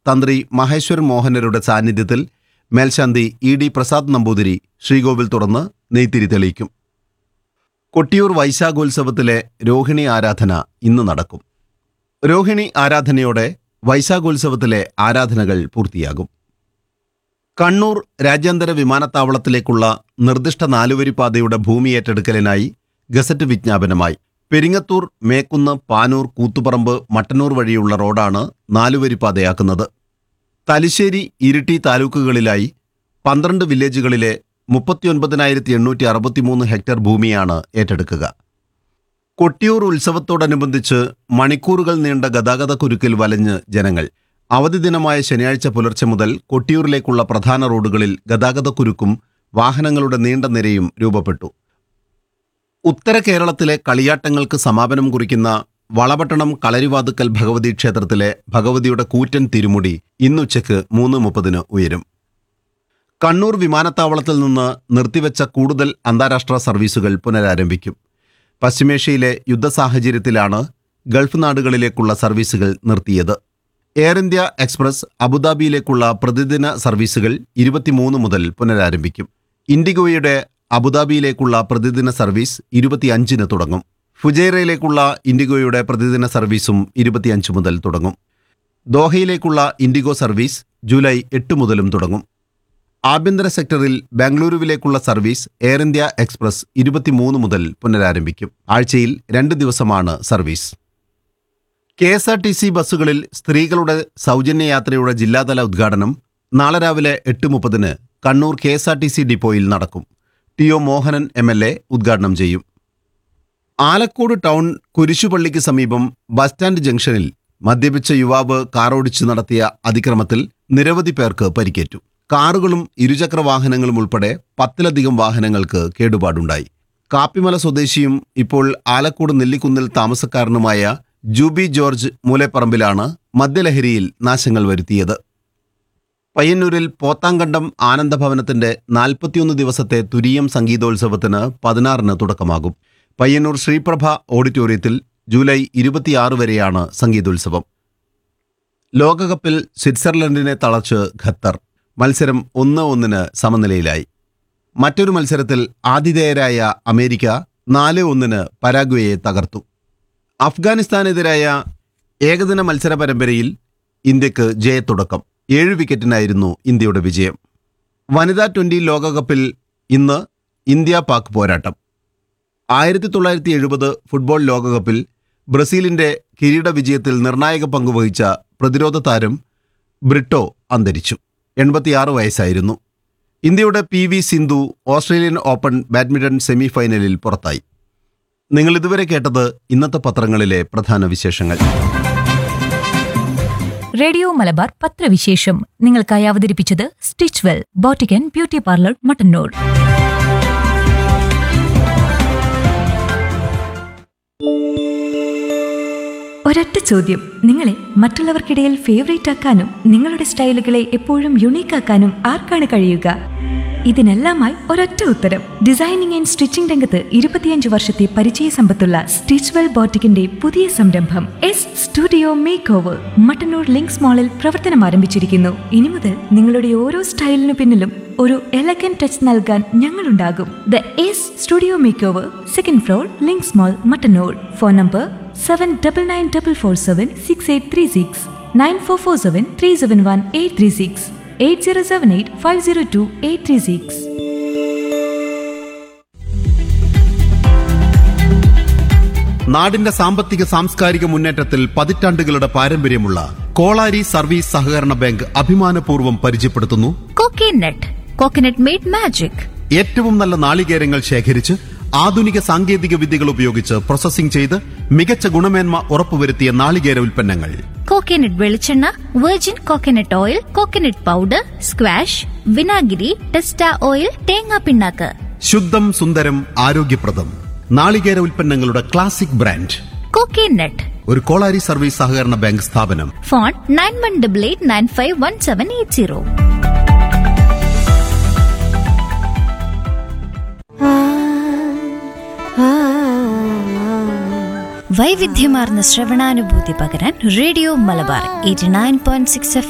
തന്ത്രി മഹേശ്വർ മോഹനരുടെ സാന്നിധ്യത്തിൽ മേൽശാന്തി ഇ ഡി പ്രസാദ് നമ്പൂതിരി ശ്രീകോവിൽ തുറന്ന് നെയ്ത്തിരി തെളിയിക്കും കൊട്ടിയൂർ വൈശാഖോത്സവത്തിലെ രോഹിണി ആരാധന ഇന്ന് നടക്കും രോഹിണി ആരാധനയോടെ വൈശാഖോത്സവത്തിലെ ആരാധനകൾ പൂർത്തിയാകും കണ്ണൂർ രാജ്യാന്തര വിമാനത്താവളത്തിലേക്കുള്ള നിർദ്ദിഷ്ട നാലുവരിപ്പാതയുടെ ഭൂമി ഏറ്റെടുക്കലിനായി ഗസറ്റ് വിജ്ഞാപനമായി പെരിങ്ങത്തൂർ മേക്കുന്ന് പാനൂർ കൂത്തുപറമ്പ് മട്ടന്നൂർ വഴിയുള്ള റോഡാണ് നാലുവരിപ്പാതയാക്കുന്നത് തലശ്ശേരി ഇരിട്ടി താലൂക്കുകളിലായി പന്ത്രണ്ട് വില്ലേജുകളിലെ മുപ്പത്തിയൊൻപതിനായിരത്തി എണ്ണൂറ്റി അറുപത്തിമൂന്ന് ഹെക്ടർ ഭൂമിയാണ് ഏറ്റെടുക്കുക കൊട്ടിയൂർ ഉത്സവത്തോടനുബന്ധിച്ച് മണിക്കൂറുകൾ നീണ്ട ഗതാഗത കുരുക്കിൽ വലഞ്ഞ് ജനങ്ങൾ അവധി ദിനമായ ശനിയാഴ്ച പുലർച്ചെ മുതൽ കൊട്ടിയൂരിലേക്കുള്ള പ്രധാന റോഡുകളിൽ ഗതാഗത കുരുക്കും വാഹനങ്ങളുടെ നീണ്ട നിരയും രൂപപ്പെട്ടു ഉത്തര കേരളത്തിലെ കളിയാട്ടങ്ങൾക്ക് സമാപനം കുറിക്കുന്ന വളപട്ടണം കളരിവാതുക്കൽ ഭഗവതി ക്ഷേത്രത്തിലെ ഭഗവതിയുടെ കൂറ്റൻ തിരുമുടി ഇന്നുച്ചയ്ക്ക് മൂന്ന് മുപ്പതിന് ഉയരും കണ്ണൂർ വിമാനത്താവളത്തിൽ നിന്ന് നിർത്തിവെച്ച കൂടുതൽ അന്താരാഷ്ട്ര സർവീസുകൾ പുനരാരംഭിക്കും പശ്ചിമേഷ്യയിലെ യുദ്ധ സാഹചര്യത്തിലാണ് ഗൾഫ് നാടുകളിലേക്കുള്ള സർവീസുകൾ നിർത്തിയത് എയർ ഇന്ത്യ എക്സ്പ്രസ് അബുദാബിയിലേക്കുള്ള പ്രതിദിന സർവീസുകൾ ഇരുപത്തിമൂന്ന് മുതൽ പുനരാരംഭിക്കും ഇൻഡിഗോയുടെ അബുദാബിയിലേക്കുള്ള പ്രതിദിന സർവീസ് ഇരുപത്തിയഞ്ചിന് തുടങ്ങും ഫുജൈറയിലേക്കുള്ള ഇൻഡിഗോയുടെ പ്രതിദിന സർവീസും ഇരുപത്തിയഞ്ച് മുതൽ തുടങ്ങും ദോഹയിലേക്കുള്ള ഇൻഡിഗോ സർവീസ് ജൂലൈ എട്ട് മുതലും തുടങ്ങും ആഭ്യന്തര സെക്ടറിൽ ബാംഗ്ലൂരുവിലേക്കുള്ള സർവീസ് എയർ ഇന്ത്യ എക്സ്പ്രസ് ഇരുപത്തിമൂന്ന് മുതൽ പുനരാരംഭിക്കും ആഴ്ചയിൽ രണ്ട് ദിവസമാണ് service K S R T C ബസ്സുകളിൽ സ്ത്രീകളുടെ സൗജന്യ യാത്രയുടെ ജില്ലാതല ഉദ്ഘാടനം നാളെ രാവിലെ എട്ട് മുപ്പതിന് Kannur K S R T C ഡിപ്പോയിൽ നടക്കും T O Mohanan M L A ഉദ്ഘാടനം ചെയ്യും ആലക്കോട് ടൗൺ കുരിശുപള്ളിക്ക് സമീപം ബസ് സ്റ്റാൻഡ് ജംഗ്ഷനിൽ മദ്യപിച്ച യുവാവ് കാറോടിച്ചു നടത്തിയ അതിക്രമത്തിൽ നിരവധി പേർക്ക് പരിക്കേറ്റു കാറുകളും ഇരുചക്ര വാഹനങ്ങളും ഉൾപ്പെടെ പത്തിലധികം വാഹനങ്ങൾക്ക് കേടുപാടുണ്ടായി കാപ്പിമല സ്വദേശിയും ഇപ്പോൾ ആലക്കോട് നെല്ലിക്കുന്നിൽ താമസക്കാരനുമായ ജൂബി ജോർജ് മൂലേപ്പറമ്പിലാണ് മദ്യലഹരിയിൽ നാശങ്ങൾ വരുത്തിയത് പയ്യന്നൂരിൽ പോത്താങ്കണ്ടം ആനന്ദഭവനത്തിന്റെ നാൽപ്പത്തിയൊന്ന് ദിവസത്തെ തുരീയം സംഗീതോത്സവത്തിന് പതിനാറിന് തുടക്കമാകും പയ്യന്നൂർ ശ്രീപ്രഭ ഓഡിറ്റോറിയത്തിൽ ജൂലൈ ഇരുപത്തിയാറ് വരെയാണ് സംഗീതോത്സവം ലോകകപ്പിൽ സ്വിറ്റ്സർലൻഡിനെ തളച്ച് ഖത്തർ മത്സരം ഒന്ന് ഒന്നിന് സമനിലയിലായി മറ്റൊരു മത്സരത്തിൽ ആതിഥേയരായ അമേരിക്ക നാല് ഒന്നിന് പരാഗ്വയെ തകർത്തു അഫ്ഗാനിസ്ഥാനെതിരായ ഏകദിന മത്സര പരമ്പരയിൽ ഇന്ത്യക്ക് ജയത്തുടക്കം ഏഴ് വിക്കറ്റിനായിരുന്നു ഇന്ത്യയുടെ വിജയം വനിതാ ട്വന്റി ലോകകപ്പിൽ ഇന്ന് ഇന്ത്യ പാക് പോരാട്ടം ആയിരത്തി തൊള്ളായിരത്തി എഴുപത് ഫുട്ബോൾ ലോകകപ്പിൽ ബ്രസീലിന്റെ കിരീട വിജയത്തിൽ നിർണായക പങ്കുവഹിച്ച പ്രതിരോധ താരം ബ്രിട്ടോ അന്തരിച്ചു എൺപത്തിയാറ് വയസ്സായിരുന്നു ഇന്ത്യയുടെ P V Sindhu Australian Open badminton semi ഫൈനലിൽ പുറത്തായി നിങ്ങൾ ഇതുവരെ കേട്ടത് ഇന്നത്തെ പത്രങ്ങളിലെ പ്രധാന വിശേഷങ്ങൾ റേഡിയോ മലബാർ പത്രവിശേഷം നിങ്ങൾക്കായി അവതരിപ്പിച്ചത് stitch well boutique and beauty parlour Mattannur ഒരൊറ്റ ചോദ്യം നിങ്ങളെ മറ്റുള്ളവർക്കിടയിൽ ഫേവറേറ്റ് ആക്കാനും നിങ്ങളുടെ സ്റ്റൈലുകളെ എപ്പോഴും യുണീക്ക് ആക്കാനും ആർക്കാണ് കഴിയുക ഇതിനെല്ലാമായി ഒരൊറ്റ ഉത്തരം ഡിസൈനിങ് ആൻഡ് സ്റ്റിച്ചിംഗ് രംഗത്ത് ഇരുപത്തിയഞ്ച് വർഷത്തെ പരിചയ സമ്പത്തുള്ള സ്റ്റിച്ച് വെൽ ബോട്ടിക്കിന്റെ പുതിയ സംരംഭം S studio makeover Mattannur links മാളിൽ പ്രവർത്തനം ആരംഭിച്ചിരിക്കുന്നു ഇനി മുതൽ നിങ്ങളുടെ ഓരോ സ്റ്റൈലിനു പിന്നിലും ഒരു എലഗൻ ടച്ച് നൽകാൻ ഞങ്ങളുണ്ടാകും the S studio makeover second floor links mall Mattannur phone number seven double nine double four seven six eight three six nine four four seven three seven one eight three six eight zero seven eight five zero two eight three six നാടിന്റെ സാമ്പത്തിക സാംസ്കാരിക മുന്നേറ്റത്തിൽ പതിറ്റാണ്ടുകളുടെ പാരമ്പര്യമുള്ള Kolari service സഹകരണ bank അഭിമാനപൂർവ്വം പരിചയപ്പെടുത്തുന്നു coconut coconut made magic ഏറ്റവും നല്ല നാളികേരങ്ങൾ ശേഖരിച്ച് ആധുനിക സാങ്കേതിക വിദ്യകൾ ഉപയോഗിച്ച് പ്രോസസ്സിംഗ് ചെയ്ത് മികച്ച ഗുണമേന്മ ഉറപ്പുവരുത്തിയ നാളികേര ഉൽപ്പന്നങ്ങൾ കോക്കനട്ട് വെളിച്ചെണ്ണ virgin coconut oil coconut powder squash വിനാഗിരി ടെസ്റ്റ ഓയിൽ തേങ്ങാ പിണ്ണാക്ക് ശുദ്ധം സുന്ദരം ആരോഗ്യപ്രദം നാളികേര ഉൽപ്പന്നങ്ങളുടെ ക്ലാസിക് ബ്രാൻഡ് കോക്കനട്ട് ഒരു കോളാരി സർവീസ് സഹകരണ ബാങ്ക് സ്ഥാപനം phone nine one double eight nine five one seven eight zero വൈവിധ്യമാർന്ന ശ്രവണാനുഭൂതി പകരാൻ radio Malabar eighty nine point six F